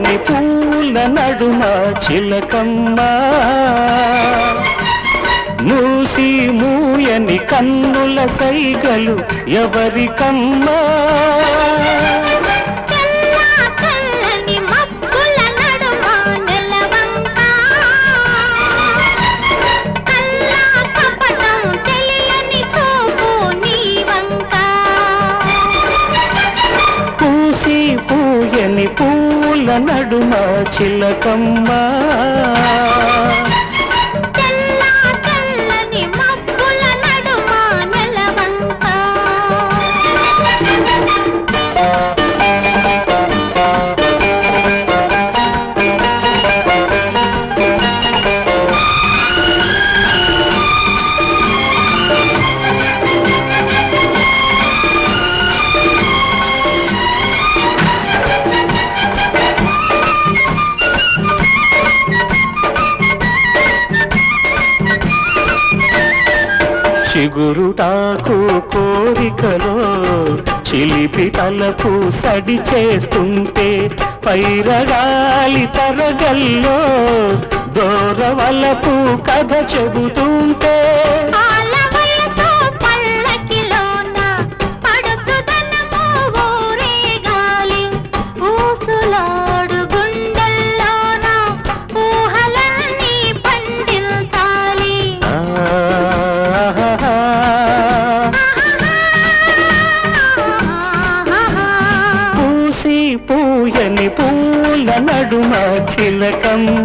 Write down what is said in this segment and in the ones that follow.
పూయని పూల నడుమ చిలకమ్మ మూసి మూయని కన్నుల సైగలు ఎవరికమ్మా తెల్ల తెల్లని మబ్బుల నడుమ నెలవంక కల్లా కపటం తెలియని చూపు నీ వంక పూసి పూయని పూల నడుమ చిలకమ్మ తెల్ల తెల్లని మబ్బుల నడుమ నెలవంక చిగురుటాకు కోరికలో చిలిపి తలపు సడి చేస్తుంటే పైరగాలి తరగల్లో దూరవలపు కథ చెబుతుంటే ఆలవయసు పల్లకిలోన పడుచుదనము ఊరేగాలి ఊసులాడు గుండెల్లోన ఊహలన్నీ పండించాలి ఆహాహా. పూసి పూయని పూల నడుమ చిలకమ్మ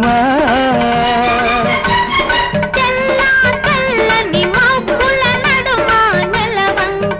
తెల్ల తెల్లని మబ్బుల నడుమ నెలవంక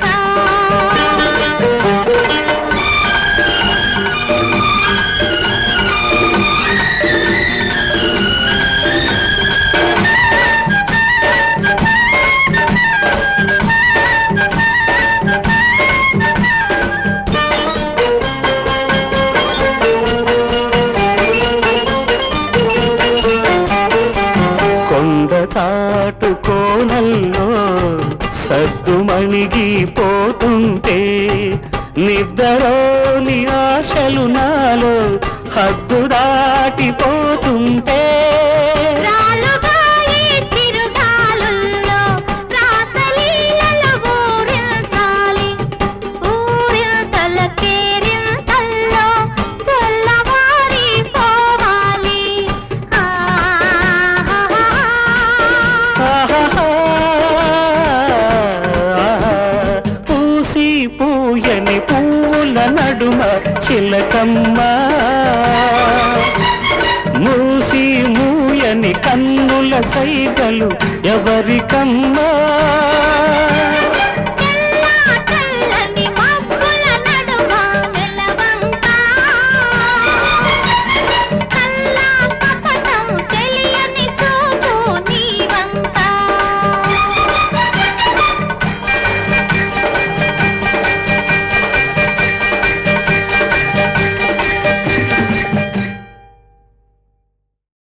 కొండ చాటు కోనల్లో సద్దుమణిగి పోతుంటే నిద్రలోని ఆశలు నాలో హద్దు దాటిపోతుంటే రాలుగాలి చిరుగాలుల్లో రాసలీలలు ఊరించాలి ఊరింతల కేరింతల్లో తెల్లవారి పోవాలి ఆహాహా. ఆహాహా. పూసి పూయని పూల నడుమ చిలకమ్మ మూసి మూయని కన్నుల సైగలు ఎవరికమ్మా